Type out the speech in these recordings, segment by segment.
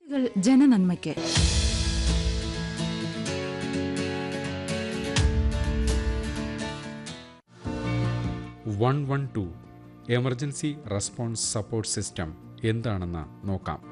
കൾ ജനനന്മയ്ക്ക് one one two emergency response support system എന്താണെന്ന് നോക്കാം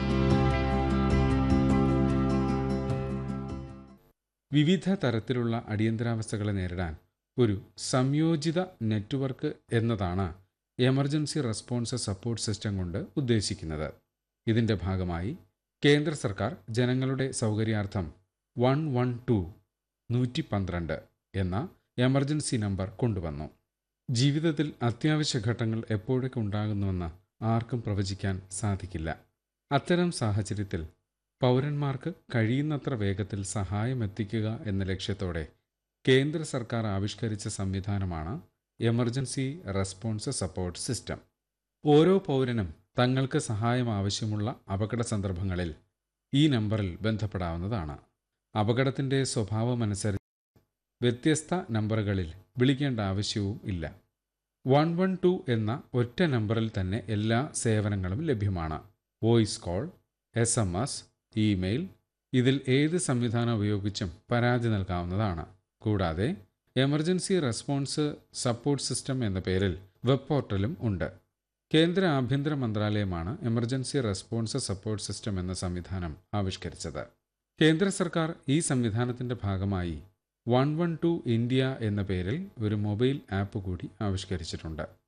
വിവിധ തരത്തിലുള്ള അടിയന്തരാവസ്ഥകളെ നേരിടാൻ ഒരു സംയോജിത നെറ്റ്വർക്ക് എന്നതാണ് എമർജൻസി റെസ്പോൺസ് സപ്പോർട്ട് സിസ്റ്റം കൊണ്ട് ഉദ്ദേശിക്കുന്നത് ഇതിൻ്റെ ഭാഗമായി കേന്ദ്ര സർക്കാർ ജനങ്ങളുടെ സൗകര്യാർത്ഥം വൺ വൺ ടു നൂറ്റി പന്ത്രണ്ട് എന്ന എമർജൻസി നമ്പർ കൊണ്ടുവന്നു ജീവിതത്തിൽ അത്യാവശ്യ ഘട്ടങ്ങൾ എപ്പോഴൊക്കെ ഉണ്ടാകുന്നുവെന്ന് ആർക്കും പ്രവചിക്കാൻ സാധിക്കില്ല അത്തരം സാഹചര്യത്തിൽ പൗരന്മാർക്ക് കഴിയുന്നത്ര വേഗത്തിൽ സഹായം എത്തിക്കുക എന്ന ലക്ഷ്യത്തോടെ കേന്ദ്ര സർക്കാർ ആവിഷ്കരിച്ച സംവിധാനമാണ് എമർജൻസി റെസ്പോൺസ് സപ്പോർട്ട് സിസ്റ്റം ഓരോ പൗരനും തങ്ങൾക്ക് സഹായം ആവശ്യമുള്ള അപകട സന്ദർഭങ്ങളിൽ ഈ നമ്പറിൽ ബന്ധപ്പെടാവുന്നതാണ് അപകടത്തിൻ്റെ സ്വഭാവമനുസരിച്ച് വ്യത്യസ്ത നമ്പറുകളിൽ വിളിക്കേണ്ട ആവശ്യവും ഇല്ല വൺ വൺ ടു എന്ന ഒറ്റ നമ്പറിൽ തന്നെ എല്ലാ സേവനങ്ങളും ലഭ്യമാണ് voice call S M S email ഇതിൽ ഏത് സംവിധാനം ഉപയോഗിച്ചും പരാതി നൽകാവുന്നതാണ് കൂടാതെ എമർജൻസി റെസ്പോൺസ് സപ്പോർട്ട് സിസ്റ്റം എന്ന പേരിൽ വെബ് പോർട്ടലും ഉണ്ട് കേന്ദ്ര ആഭ്യന്തര മന്ത്രാലയമാണ് എമർജൻസി റെസ്പോൺസ് സപ്പോർട്ട് സിസ്റ്റം എന്ന സംവിധാനം ആവിഷ്കരിച്ചത് കേന്ദ്ര സർക്കാർ ഈ സംവിധാനത്തിന്റെ ഭാഗമായി വൺ വൺ ടു ഇന്ത്യ എന്ന പേരിൽ ഒരു മൊബൈൽ ആപ്പ് കൂടി ആവിഷ്കരിച്ചിട്ടുണ്ട്